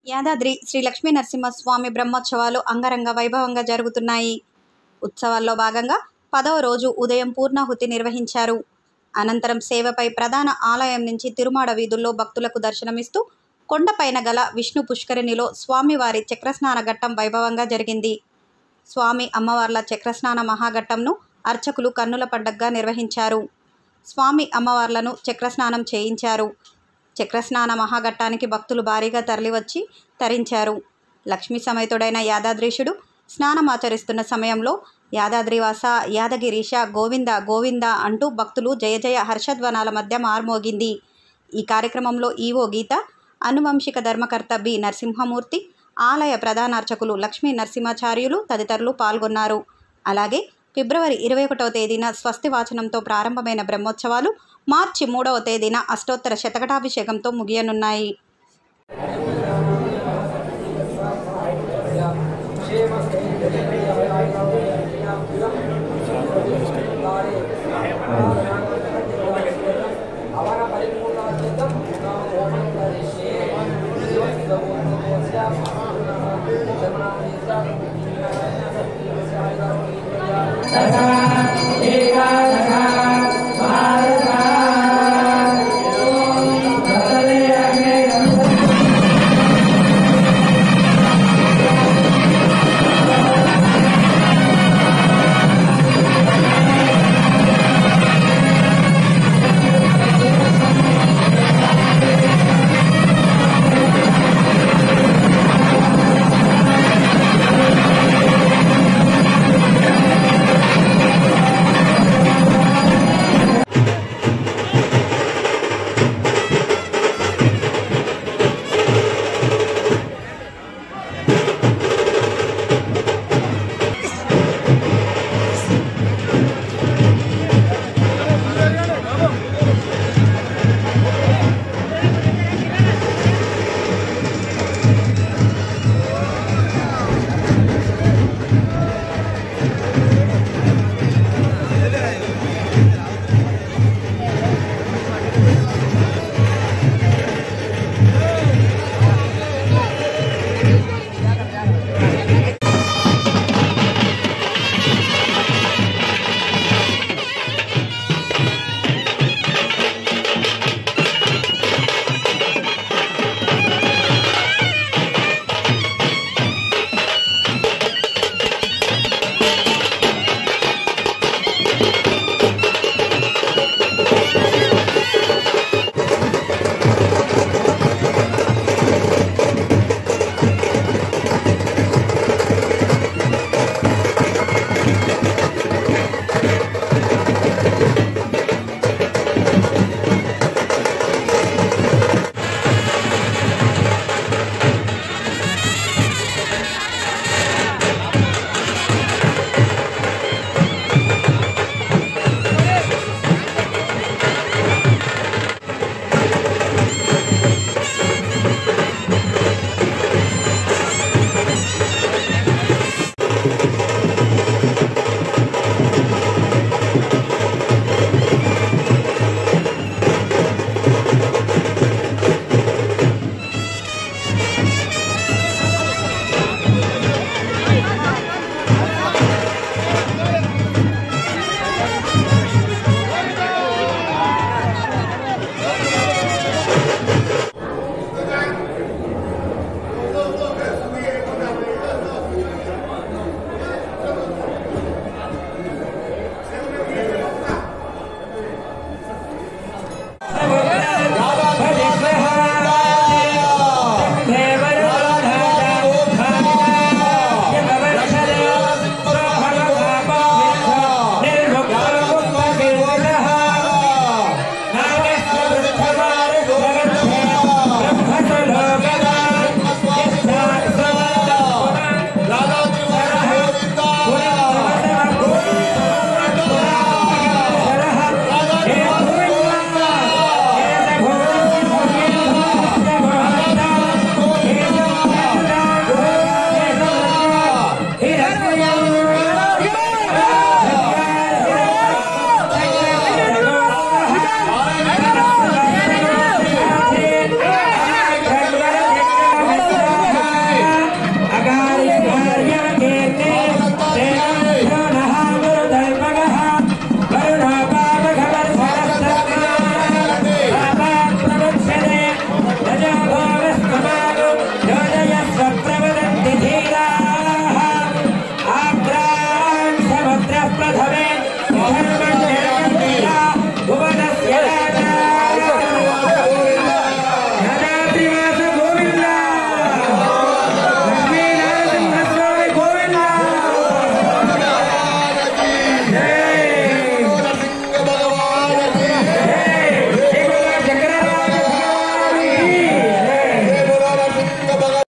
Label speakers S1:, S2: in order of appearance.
S1: యాదాద్రి శ్రీ లక్ష్మీ నరసింహస్వామి బ్రహ్మోత్సవాలు అంగరంగ వైభవంగా జరుగుతున్నాయి ఉత్సవాల్లో భాగంగా పదవ రోజు ఉదయం పూర్ణాహుతి నిర్వహించారు అనంతరం సేవపై ప్రధాన ఆలయం నుంచి తిరుమాడ వీధుల్లో భక్తులకు దర్శనమిస్తూ కొండపైన గల విష్ణు పుష్కరిణిలో స్వామివారి చక్రస్నాన ఘట్టం వైభవంగా జరిగింది స్వామి అమ్మవార్ల చక్రస్నాన మహాఘట్టంను అర్చకులు కన్నుల పండగగా నిర్వహించారు స్వామి అమ్మవార్లను చక్రస్నానం చేయించారు చక్రస్నాన మహాఘట్టానికి భక్తులు భారీగా తరలివచ్చి తరించారు లక్ష్మీ సమేతుడైన యాదాద్రీషుడు స్నానమాచరిస్తున్న సమయంలో యాదాద్రివాస యాదగిరీశ గోవింద గోవింద అంటూ భక్తులు జయ జయ హర్షధ్వనాల మధ్య మార్మోగింది ఈ కార్యక్రమంలో ఈవో గీత అనువంశిక ధర్మకర్త బి నరసింహమూర్తి ఆలయ ప్రధానార్చకులు లక్ష్మీ నరసింహాచార్యులు తదితరులు పాల్గొన్నారు అలాగే ఫిబ్రవరి ఇరవై ఒకటవ తేదీన స్వస్తి వాచనంతో ప్రారంభమైన బ్రహ్మోత్సవాలు మార్చి మూడవ తేదీన అష్టోత్తర శతకటాభిషేకంతో ముగియనున్నాయి